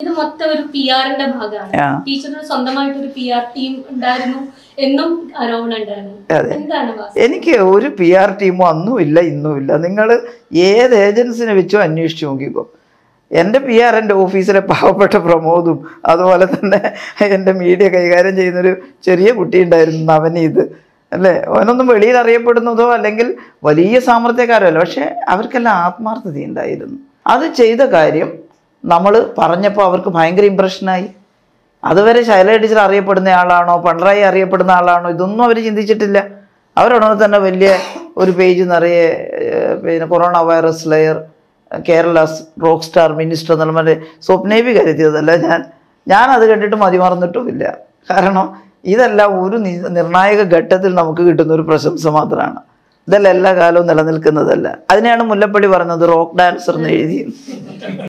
ഇത് മൊത്തം ഒരു പി ആറിന്റെ ഭാഗമാണ് ആ. ടീച്ചറിന് സ്വന്തമായിട്ട് ഒരു പി ആർ ടീം ഉണ്ടായിരുന്നു എന്നും ആരോപണം ഉണ്ടായിരുന്നു അതെ. എന്താണ് വാസ്തവം? എനിക്ക് ഒരു പി ആർ ടീമോ അന്നും ഇല്ല ഇന്നും ഇല്ല നിങ്ങൾ ഏത് ഏജൻസിനെ വെച്ചോ അന്വേഷിച്ച് നോക്കിക്കോ എൻ്റെ പി ആർ എൻ്റെ ഓഫീസിലെ പാവപ്പെട്ട പ്രമോദും അതുപോലെ തന്നെ എൻ്റെ മീഡിയ കൈകാര്യം ചെയ്യുന്നൊരു ചെറിയ കുട്ടി ഉണ്ടായിരുന്നു നവനീത് അല്ലേ അവനൊന്നും വെളിയിൽ അറിയപ്പെടുന്നതോ അല്ലെങ്കിൽ വലിയ സാമർത്ഥ്യക്കാരോ അല്ല പക്ഷേ അവർക്കെല്ലാം ആത്മാർത്ഥത ഉണ്ടായിരുന്നു അത് ചെയ്ത കാര്യം നമ്മൾ പറഞ്ഞപ്പോൾ അവർക്ക് ഭയങ്കര ഇമ്പ്രഷനായി അതുവരെ ശൈല ടീച്ചർ അറിയപ്പെടുന്ന ആളാണോ പിണറായി അറിയപ്പെടുന്ന ആളാണോ ഇതൊന്നും അവർ ചിന്തിച്ചിട്ടില്ല അവരുടനെ തന്നെ വലിയ ഒരു പേജ് നിറയെ ഏഹ്, പിന്നെ കൊറോണ വൈറസ് ലെയർ കേരള റോക്ക് സ്റ്റാർ മിനിസ്റ്റർ എന്നുള്ള മറ്റേ സ്വപ്നേബി കരുതിയതല്ല ഞാൻ ഞാൻ അത് കണ്ടിട്ട് മതിമറന്നിട്ടുമില്ല കാരണം ഇതെല്ലാം ഒരു നി- നിർണായക ഘട്ടത്തിൽ നമുക്ക് കിട്ടുന്ന ഒരു പ്രശംസ മാത്രമാണ് ഇതെല്ലാം എല്ലാ കാലവും നിലനിൽക്കുന്നതല്ല അതിനെയാണ് മുല്ലപ്പള്ളി പറഞ്ഞത് റോക്ക് ഡാൻസർ എന്ന് എഴുതി